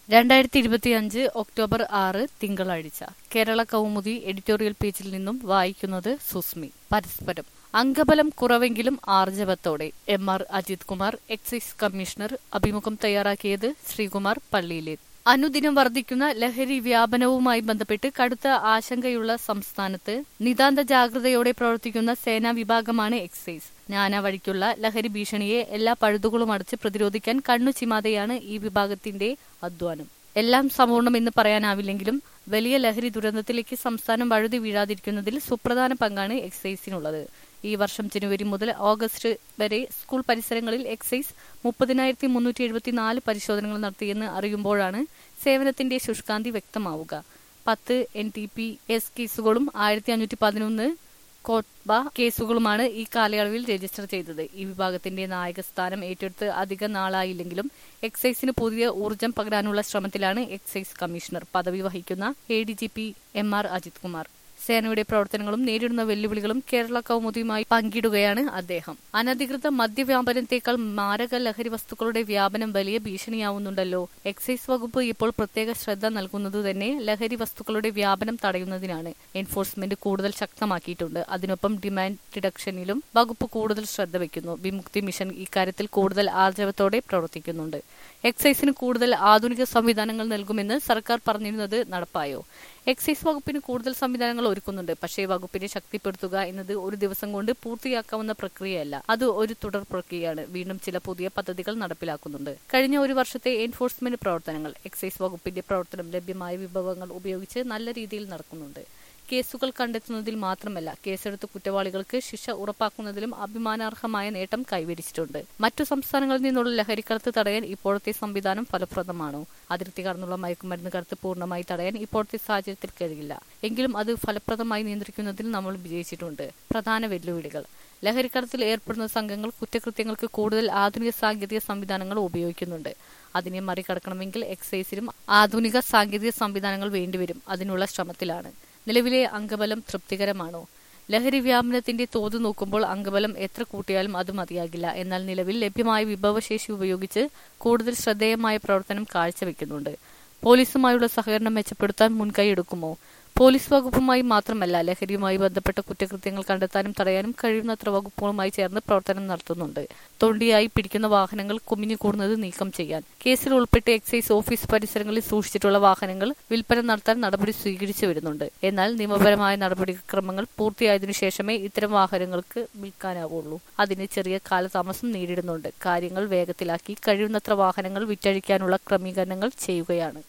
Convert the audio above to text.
രണ്ടായിരത്തി ഇരുപത്തിയഞ്ച് ഒക്ടോബർ ആറ് തിങ്കളാഴ്ച കേരള കൗമുദി എഡിറ്റോറിയൽ പേജിൽ നിന്നും വായിക്കുന്നത് സുസ്മി പരസ്പരം അംഗബലം കുറവെങ്കിലും ആർജവത്തോടെ M R Ajith Kumar excise commissioner അഭിമുഖം തയ്യാറാക്കിയത് ശ്രീകുമാർ പള്ളിയിലെ അനുദിനം വർദ്ധിക്കുന്ന ലഹരി വ്യാപനവുമായി ബന്ധപ്പെട്ട് കടുത്ത ആശങ്കയുള്ള സംസ്ഥാനത്ത് നിതാന്ത ജാഗ്രതയോടെ പ്രവർത്തിക്കുന്ന സേനാ വിഭാഗമാണ് എക്സൈസ് നാനാ വഴിക്കുള്ള ലഹരി ഭീഷണിയെ എല്ലാ പഴുതുകളും അടച്ച് പ്രതിരോധിക്കാൻ കണ്ണു ചിമാതെയാണ് ഈ വിഭാഗത്തിന്റെ അധ്വാനം എല്ലാം സമ്പൂർണ്ണമെന്ന് പറയാനാവില്ലെങ്കിലും വലിയ ലഹരി ദുരന്തത്തിലേക്ക് സംസ്ഥാനം വഴുതി വീഴാതിരിക്കുന്നതിൽ സുപ്രധാന പങ്കാണ് എക്സൈസിനുള്ളത് ഈ വർഷം ജനുവരി മുതൽ ഓഗസ്റ്റ് വരെ സ്കൂൾ പരിസരങ്ങളിൽ എക്സൈസ് മുപ്പതിനായിരത്തി മുന്നൂറ്റി എഴുപത്തിനാല് പരിശോധനകൾ നടത്തിയെന്ന് അറിയുമ്പോഴാണ് സേവനത്തിന്റെ ശുഷ്കാന്തി വ്യക്തമാവുക പത്ത് എൻ ടി പി എസ് കേസുകളും ആയിരത്തി അഞ്ഞൂറ്റി പതിനൊന്ന് കോട്ബ കേസുകളുമാണ് ഈ കാലയളവിൽ രജിസ്റ്റർ ചെയ്തത് ഈ വിഭാഗത്തിന്റെ നായകസ്ഥാനം ഏറ്റെടുത്ത് അധിക നാളായില്ലെങ്കിലും എക്സൈസിന് പുതിയ ഊർജം പകരാനുള്ള ശ്രമത്തിലാണ് എക്സൈസ് കമ്മീഷണർ പദവി വഹിക്കുന്ന A D G P M R Ajith Kumar സേനയുടെ പ്രവർത്തനങ്ങളും നേരിടുന്ന വെല്ലുവിളികളും കേരള കൗമുദിയുമായി പങ്കിടുകയാണ് അദ്ദേഹം അനധികൃത മദ്യവ്യാപനത്തേക്കാൾ മാരക ലഹരി വസ്തുക്കളുടെ വ്യാപനം വലിയ ഭീഷണിയാവുന്നുണ്ടല്ലോ എക്സൈസ് വകുപ്പ് ഇപ്പോൾ പ്രത്യേക ശ്രദ്ധ നൽകുന്നത് തന്നെ ലഹരി വസ്തുക്കളുടെ വ്യാപനം തടയുന്നതിനാണ് എൻഫോഴ്സ്മെന്റ് കൂടുതൽ ശക്തമാക്കിയിട്ടുണ്ട് അതിനൊപ്പം ഡിമാൻഡ് റിഡക്ഷനിലും വകുപ്പ് കൂടുതൽ ശ്രദ്ധ വയ്ക്കുന്നു വിമുക്തി മിഷൻ ഇക്കാര്യത്തിൽ കൂടുതൽ ആർജവത്തോടെ പ്രവർത്തിക്കുന്നുണ്ട് എക്സൈസിന് കൂടുതൽ ആധുനിക സംവിധാനങ്ങൾ നൽകുമെന്ന് സർക്കാർ പറഞ്ഞിരുന്നത് നടപ്പായോ എക്സൈസ് വകുപ്പിന് കൂടുതൽ സംവിധാനങ്ങൾ ഒരുക്കുന്നുണ്ട് പക്ഷേ വകുപ്പിനെ ശക്തിപ്പെടുത്തുക എന്നത് ഒരു ദിവസം കൊണ്ട് പൂർത്തിയാക്കാവുന്ന പ്രക്രിയയല്ല അത് ഒരു തുടർ പ്രക്രിയയാണ് വീണ്ടും ചില പുതിയ പദ്ധതികൾ നടപ്പിലാക്കുന്നുണ്ട് കഴിഞ്ഞ ഒരു വർഷത്തെ എൻഫോഴ്സ്മെന്റ് പ്രവർത്തനങ്ങൾ എക്സൈസ് വകുപ്പിന്റെ പ്രവർത്തനം ലഭ്യമായ വിഭവങ്ങൾ ഉപയോഗിച്ച് നല്ല രീതിയിൽ നടക്കുന്നുണ്ട് കേസുകൾ കണ്ടെത്തുന്നതിൽ മാത്രമല്ല കേസെടുത്ത കുറ്റവാളികൾക്ക് ശിക്ഷ ഉറപ്പാക്കുന്നതിലും അഭിമാനാർഹമായ നേട്ടം കൈവരിച്ചിട്ടുണ്ട് മറ്റു സംസ്ഥാനങ്ങളിൽ നിന്നുള്ള ലഹരിക്കടത്ത് തടയാൻ ഇപ്പോഴത്തെ സംവിധാനം ഫലപ്രദമാണോ അതിർത്തി കടന്നുള്ള മയക്കുമരുന്ന് കടത്ത് പൂർണ്ണമായി തടയാൻ ഇപ്പോഴത്തെ സാഹചര്യത്തിൽ കഴിയില്ല എങ്കിലും അത് ഫലപ്രദമായി നിയന്ത്രിക്കുന്നതിൽ നമ്മൾ വിജയിച്ചിട്ടുണ്ട് പ്രധാന വെല്ലുവിളികൾ ലഹരിക്കടത്തിൽ ഏർപ്പെടുന്ന സംഘങ്ങൾ കുറ്റകൃത്യങ്ങൾക്ക് കൂടുതൽ ആധുനിക സാങ്കേതിക സംവിധാനങ്ങൾ ഉപയോഗിക്കുന്നുണ്ട് അതിനെ മറികടക്കണമെങ്കിൽ എക്സൈസിലും ആധുനിക സാങ്കേതിക സംവിധാനങ്ങൾ വേണ്ടിവരും അതിനുള്ള ശ്രമത്തിലാണ് നിലവിലെ അംഗബലം തൃപ്തികരമാണോ ലഹരി വ്യാപനത്തിന്റെ തോത് നോക്കുമ്പോൾ അംഗബലം എത്ര കൂട്ടിയാലും അത് മതിയാകില്ല എന്നാൽ നിലവിൽ ലഭ്യമായ വിഭവശേഷി ഉപയോഗിച്ച് കൂടുതൽ ശ്രദ്ധേയമായ പ്രവർത്തനം കാഴ്ചവെക്കുന്നുണ്ട് പോലീസുമായുള്ള സഹകരണം മെച്ചപ്പെടുത്താൻ മുൻകൈ എടുക്കുമോ പോലീസ് വകുപ്പുമായി മാത്രമല്ല ലഹരിയുമായി ബന്ധപ്പെട്ട കുറ്റകൃത്യങ്ങൾ കണ്ടെത്താനും തടയാനും കഴിയുന്നത്ര വകുപ്പുകളുമായി ചേർന്ന് പ്രവർത്തനം നടത്തുന്നുണ്ട് തൊണ്ടിയായി പിടിക്കുന്ന വാഹനങ്ങൾ കുമിഞ്ഞു കൂടുന്നത് നീക്കം ചെയ്യാൻ കേസിൽ ഉൾപ്പെട്ട് എക്സൈസ് ഓഫീസ് പരിസരങ്ങളിൽ സൂക്ഷിച്ചിട്ടുള്ള വാഹനങ്ങൾ വിൽപ്പന നടത്താൻ നടപടി സ്വീകരിച്ചു വരുന്നുണ്ട് എന്നാൽ നിയമപരമായ നടപടിക്രമങ്ങൾ പൂർത്തിയായതിനു ശേഷമേ ഇത്തരം വാഹനങ്ങൾക്ക് വിൽക്കാനാവുള്ളൂ അതിന് ചെറിയ കാലതാമസം നേരിടുന്നുണ്ട് കാര്യങ്ങൾ വേഗത്തിലാക്കി കഴിയുന്നത്ര വാഹനങ്ങൾ വിറ്റഴിക്കാനുള്ള ക്രമീകരണങ്ങൾ ചെയ്യുകയാണ്